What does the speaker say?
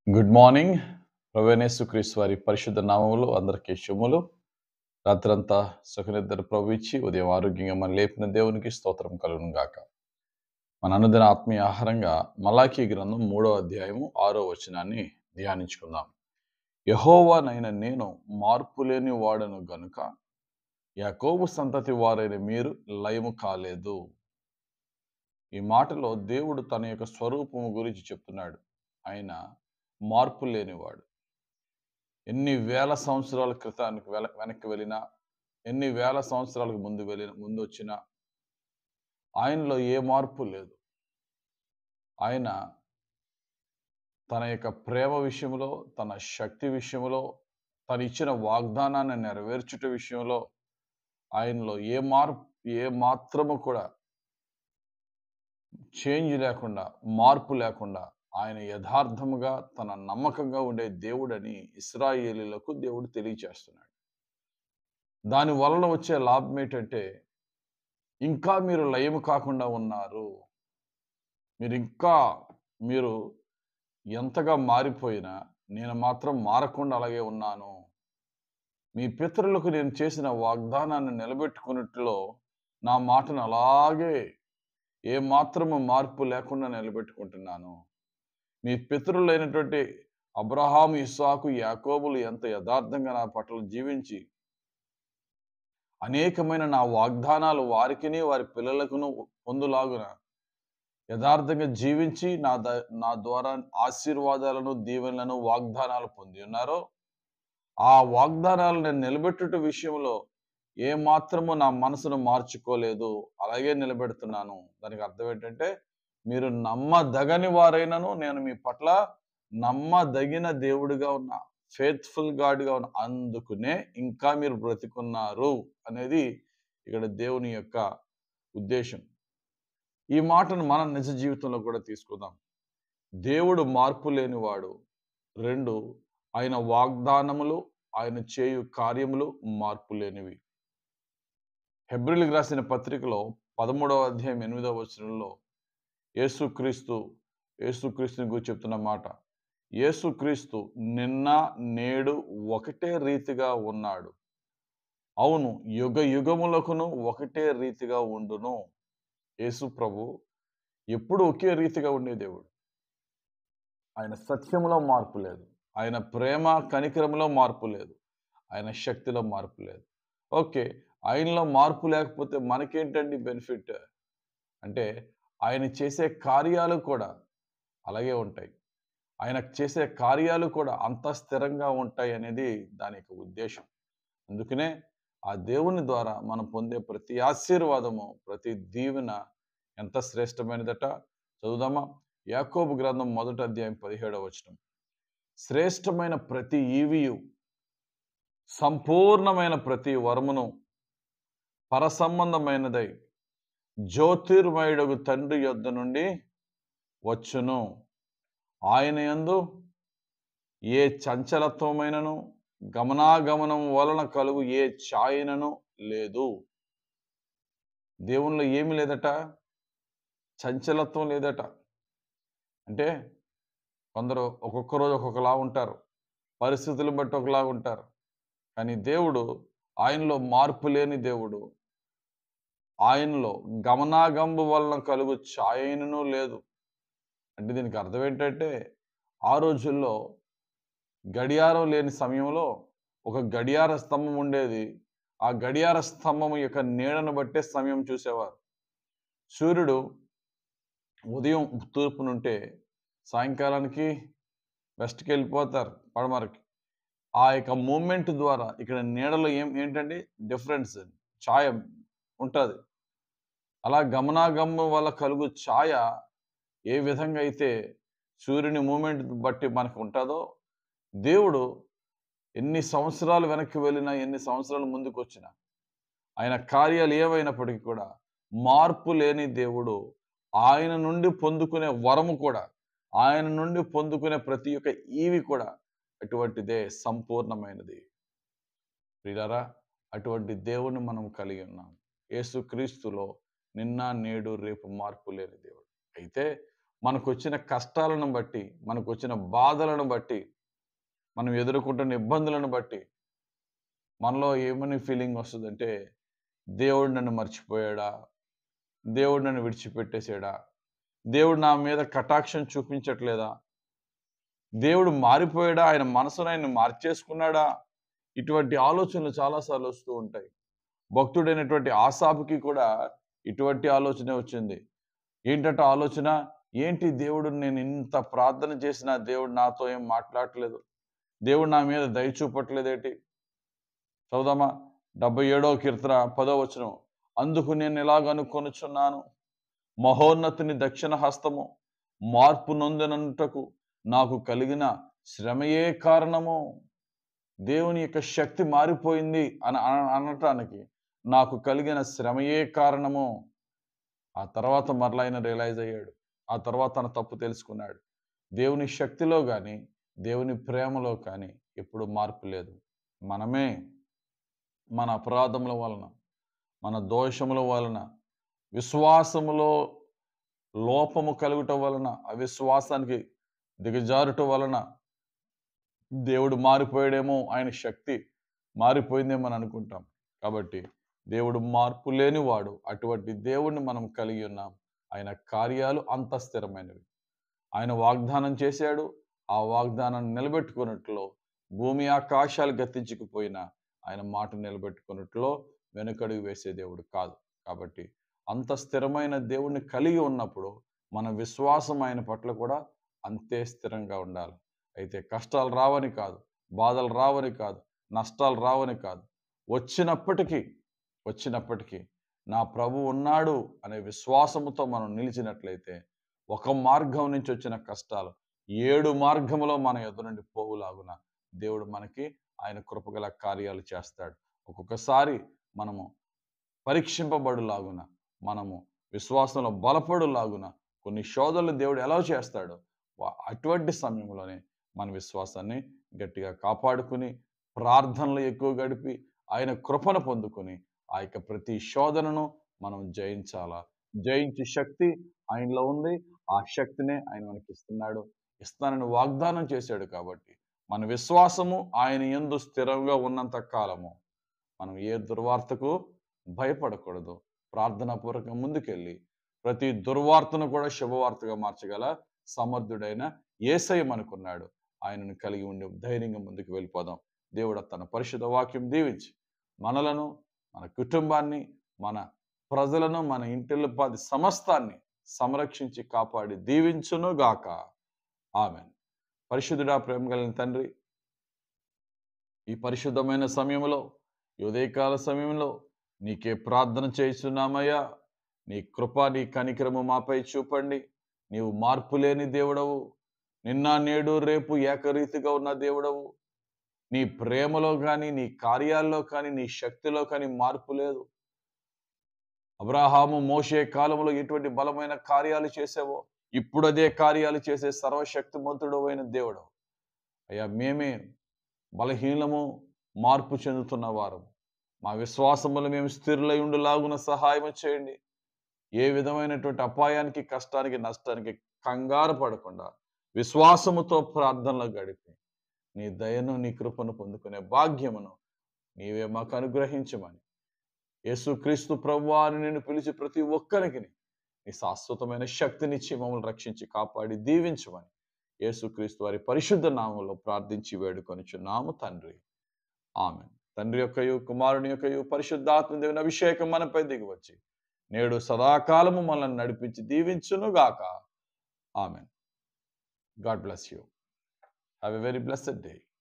good morning ప్రవేణేశు క్రీస్తు వారి పరిశుద్ధ నామములు అందరికీ శుభములు రాత్రంతా సుఖనిద్దర ప్రభు ఇచ్చి ఉదయం ఆరోగ్యంగా మన లేపిన దేవునికి స్తోత్రం కలుగును గాక మన అనుదిన ఆత్మీయ ఆహారంగా మలాఖీ గ్రంథం మూడో అధ్యాయము ఆరో వచనాన్ని ధ్యానించుకుందాం యహోవానైన నేను మార్పు లేని వాడను గనుక యాకోబు సంతతి వారైన మీరు లయము కాలేదు ఈ మాటలో దేవుడు తన యొక్క స్వరూపము గురించి చెప్తున్నాడు ఆయన మార్పు లేనివాడు ఎన్ని వేల సంవత్సరాల క్రితానికి వెల వెనక్కి వెళ్ళినా ఎన్ని వేల సంవత్సరాలకు ముందు వెళ్ళిన ముందు వచ్చినా ఆయనలో ఏ మార్పు లేదు ఆయన తన యొక్క ప్రేమ విషయంలో తన శక్తి విషయంలో తను ఇచ్చిన వాగ్దానాన్ని నెరవేర్చుట విషయంలో ఆయనలో ఏ మార్పు ఏ మాత్రము కూడా చేంజ్ లేకుండా మార్పు లేకుండా ఆయన యథార్థముగా తన నమ్మకంగా ఉండే దేవుడని ఇస్రాయేలీలకు దేవుడు తెలియచేస్తున్నాడు దాని వలన వచ్చే లాభం ఏంటంటే ఇంకా మీరు లయము కాకుండా ఉన్నారు మీరు ఇంకా మీరు ఎంతగా మారిపోయినా నేను మాత్రం మారకుండా అలాగే ఉన్నాను మీ పితరులకు నేను చేసిన వాగ్దానాన్ని నిలబెట్టుకున్నట్లో నా మాటను అలాగే ఏ మాత్రము మార్పు లేకుండా నిలబెట్టుకుంటున్నాను మీ పితరులైనటువంటి అబ్రహాము ఇస్సాకు యాకోబులు ఎంత యథార్థంగా నా పట్ల జీవించి అనేకమైన నా వాగ్దానాలు వారికిని వారి పిల్లలకును పొందులాగున యథార్థంగా జీవించి నా ద నా ద్వారా ఆశీర్వాదాలను దీవెనలను వాగ్దానాలు పొంది ఉన్నారో ఆ వాగ్దానాలు నేను నిలబెట్టుట విషయంలో ఏ మాత్రము నా మనసును మార్చుకోలేదు అలాగే నిలబెడుతున్నాను దానికి అర్థం ఏంటంటే మీరు నమ్మదగని వారైనను నేను మీ పట్ల నమ్మదగిన దేవుడిగా ఉన్నా ఫేత్ఫుల్ గాడ్గా ఉన్న అందుకునే ఇంకా మీరు బ్రతికున్నారు అనేది ఇక్కడ దేవుని యొక్క ఉద్దేశం ఈ మాటను మన నిజ జీవితంలో కూడా తీసుకుందాం దేవుడు మార్పు లేనివాడు రెండు ఆయన వాగ్దానములు ఆయన చేయు కార్యములు మార్పు లేనివి హెబ్రిల్కి రాసిన పత్రికలో పదమూడవ అధ్యాయం ఎనిమిదవ వచనంలో యేసుక్రీస్తు యేసుక్రీస్తుని గురించి చెప్తున్న మాట యేసుక్రీస్తు నిన్న నేడు ఒకటే రీతిగా ఉన్నాడు అవును యుగ యుగములకును ఒకటే రీతిగా ఉండును యేసు ప్రభు ఎప్పుడు ఒకే రీతిగా ఉండే దేవుడు ఆయన సత్యంలో మార్పు లేదు ఆయన ప్రేమ కనికరంలో మార్పు లేదు ఆయన శక్తిలో మార్పు లేదు ఓకే ఆయనలో మార్పు లేకపోతే మనకేంటండి బెనిఫిట్ అంటే ఆయన చేసే కార్యాలు కూడా అలాగే ఉంటాయి ఆయన చేసే కార్యాలు కూడా అంత స్థిరంగా ఉంటాయి అనేది దాని యొక్క ఉద్దేశం అందుకనే ఆ దేవుని ద్వారా మనం పొందే ప్రతి ఆశీర్వాదము ప్రతి దీవెన ఎంత శ్రేష్టమైనదట చదువుదామా యాకోబు గ్రంథం మొదటి అధ్యాయం పదిహేడవ వచనం శ్రేష్టమైన ప్రతి ఈవియు సంపూర్ణమైన ప్రతి వరమును పరసంబంధమైనదై జ్యోతిర్మయుడగు తండ్రి యొద్ద నుండి వచ్చును ఆయన యందు ఏ చంచలత్వమైనను గమనాగమనం వలన కలుగు ఏ ఛాయనను లేదు దేవునిలో ఏమి లేదట చంచలత్వం లేదట అంటే కొందరు ఒక్కొక్క రోజు ఒక్కొక్కలా ఉంటారు పరిస్థితులను బట్టి ఒకలా ఉంటారు కానీ దేవుడు ఆయనలో మార్పు లేని దేవుడు ఆయనలో గమనాగంబు వలన కలుగు ఛాయనను లేదు అంటే దీనికి అర్థం ఏంటంటే ఆ రోజుల్లో గడియారం లేని సమయంలో ఒక గడియార స్తంభం ఉండేది ఆ గడియార స్తంభం యొక్క నీడను బట్టే సమయం చూసేవారు సూర్యుడు ఉదయం తూర్పు నుంటే సాయంకాలానికి వెస్ట్కి వెళ్ళిపోతారు పడమరకి ఆ యొక్క మూమెంట్ ద్వారా ఇక్కడ నీడలో ఏం ఏంటంటే డిఫరెన్స్ ఛాయ ఉంటుంది అలా గమనాగమం వల్ల కలుగు ఛాయ ఏ విధంగా అయితే సూర్యుని మూమెంట్ బట్టి మనకు ఉంటుందో దేవుడు ఎన్ని సంవత్సరాలు వెనక్కి వెళ్ళినా ఎన్ని సంవత్సరాలు ముందుకు వచ్చినా ఆయన కార్యాలు ఏమైనప్పటికీ కూడా మార్పు లేని దేవుడు ఆయన నుండి పొందుకునే వరము కూడా ఆయన నుండి పొందుకునే ప్రతి ఒక్క ఈవి కూడా అటువంటిదే సంపూర్ణమైనది ప్రియులారా అటువంటి దేవుని మనం కలిగి ఉన్నాం యేసుక్రీస్తులో నిన్న నేడు రేపు మార్పు లేని దేవుడు అయితే మనకు వచ్చిన కష్టాలను బట్టి మనకు వచ్చిన బాధలను బట్టి మనం ఎదుర్కొంటున్న ఇబ్బందులను బట్టి మనలో ఏమని ఫీలింగ్ వస్తుందంటే దేవుడు నన్ను మర్చిపోయాడా దేవుడు నన్ను విడిచిపెట్టేసాడా దేవుడు నా మీద కటాక్షం చూపించట్లేదా దేవుడు మారిపోయాడా ఆయన మనసును ఆయన మార్చేసుకున్నాడా ఇటువంటి ఆలోచనలు చాలాసార్లు వస్తూ ఉంటాయి భక్తుడైనటువంటి ఆసాపుకి కూడా ఇటువంటి ఆలోచనే వచ్చింది ఏంటంటే ఆలోచన ఏంటి దేవుడు నేను ఇంత ప్రార్థన చేసినా దేవుడు నాతో ఏం మాట్లాడట్లేదు దేవుడు నా మీద దయ చూపట్లేదేంటి చదుదామా డెబ్బై ఏడో కీర్తన పదో వచనం అందుకు నేను ఎలాగనుకొనుచున్నాను మహోన్నతిని దక్షిణ హస్తము మార్పు నొందనంటకు నాకు కలిగిన శ్రమయే కారణము దేవుని యొక్క శక్తి మారిపోయింది అని అన- అనటానికి నాకు కలిగిన శ్రమయే కారణము ఆ తర్వాత మరలా ఆయన రియలైజ్ అయ్యాడు ఆ తర్వాత తన తప్పు తెలుసుకున్నాడు దేవుని శక్తిలో కానీ దేవుని ప్రేమలో కానీ ఎప్పుడు మార్పు లేదు మనమే మన అపరాధముల వలన మన దోషముల వలన విశ్వాసములో లోపము కలుగుట వలన అవిశ్వాసానికి దిగజారుట వలన దేవుడు మారిపోయాడేమో ఆయన శక్తి మారిపోయిందేమో అని అనుకుంటాం కాబట్టి దేవుడు మార్పు లేనివాడు అటువంటి దేవుడిని మనం కలిగి ఉన్నాం ఆయన కార్యాలు అంత స్థిరమైనవి ఆయన వాగ్దానం చేశాడు ఆ వాగ్దానాన్ని నిలబెట్టుకున్నట్లో భూమి ఆకాశాలు గతించకపోయినా ఆయన మాట నిలబెట్టుకున్నట్లో వెనుకడుగు వేసే దేవుడు కాదు కాబట్టి అంత స్థిరమైన దేవుణ్ణి కలిగి ఉన్నప్పుడు మన విశ్వాసం ఆయన పట్ల కూడా అంతే స్థిరంగా ఉండాలి అయితే కష్టాలు రావని కాదు బాధలు రావని కాదు నష్టాలు రావని కాదు వచ్చినప్పటికీ వచ్చినప్పటికీ నా ప్రభు ఉన్నాడు అనే విశ్వాసముతో మనం నిలిచినట్లయితే ఒక మార్గం నుంచి వచ్చిన కష్టాలు ఏడు మార్గములో మన ఎదురు నుండి పోవులాగున దేవుడు మనకి ఆయన కృపగల కార్యాలు చేస్తాడు ఒక్కొక్కసారి మనము పరీక్షింపబడులాగున మనము విశ్వాసంలో బలపడులాగున కొన్ని శోధనలు దేవుడు ఎలా చేస్తాడో వా- అటువంటి సమయంలోనే మన విశ్వాసాన్ని గట్టిగా కాపాడుకుని ప్రార్థనలు ఎక్కువ గడిపి ఆయన కృపను పొందుకొని ఆ యొక్క ప్రతి శోధనను మనం జయించాలా జయించే శక్తి ఆయనలో ఉంది ఆ శక్తినే ఆయన మనకి ఇస్తున్నాడు ఇస్తానని వాగ్దానం చేశాడు కాబట్టి మన విశ్వాసము ఆయన ఎందు స్థిరంగా ఉన్నంత కాలము మనం ఏ దుర్వార్తకు భయపడకూడదు ప్రార్థనాపూర్వకంగా ముందుకెళ్ళి ప్రతి దుర్వార్తను కూడా శుభవార్తగా మార్చగల సమర్థుడైన ఏసయ్య మనకున్నాడు ఆయనను కలిగి ఉండి ధైర్యంగా ముందుకు వెళ్ళిపోదాం దేవుడు తన పరిశుద్ధ వాక్యం దీవించి మనలను మన కుటుంబాన్ని మన ప్రజలను మన ఇంటిలో పది సమస్తాన్ని సంరక్షించి కాపాడి దీవించును గాక ఆమె పరిశుద్ధుడా ప్రేమ కలిగిన తండ్రి ఈ పరిశుద్ధమైన సమయంలో ఈ ఉదయకాల సమయంలో నీకే ప్రార్థన చేస్తున్నామయ్యా నీ కృప నీ కనికరము మాపై చూపండి నీవు మార్పు లేని దేవుడవు నిన్న నేడు రేపు ఏకరీతిగా ఉన్న దేవుడవు నీ ప్రేమలో కానీ నీ కార్యాల్లో కానీ నీ శక్తిలో కానీ మార్పు లేదు అబ్రాహాము మోషే కాలంలో ఎటువంటి బలమైన కార్యాలు చేసావో ఇప్పుడు అదే కార్యాలు చేసే సర్వశక్తిమంతుడు అయిన దేవుడు అయ్యా మేమే బలహీనము మార్పు చెందుతున్న వారము మా విశ్వాసములు మేము స్థిరులై ఉండులాగున సహాయం చేయండి ఏ విధమైనటువంటి అపాయానికి కష్టానికి నష్టానికి కంగారు పడకుండా విశ్వాసముతో ప్రార్థనలో గడిపి నీ దయను నీ కృపను పొందుకునే భాగ్యమును నీవే మాకు అనుగ్రహించమని యేసుక్రీస్తు ప్రభువాని నేను పిలిచి ప్రతి ఒక్కరికి నీ శాశ్వతమైన శక్తినిచ్చి మమ్మల్ని రక్షించి కాపాడి దీవించమని యేసుక్రీస్తు వారి పరిశుద్ధ నామంలో ప్రార్థించి వేడుకొనిచున్నాము తండ్రి ఆమె తండ్రి యొక్కయు కుమారుని యొక్కయు పరిశుద్ధాత్మ దేవుని అభిషేకం మనపై దిగి వచ్చి నేడు సదాకాలము మనల్ని నడిపించి దీవించును గాక amen God bless you have a very blessed day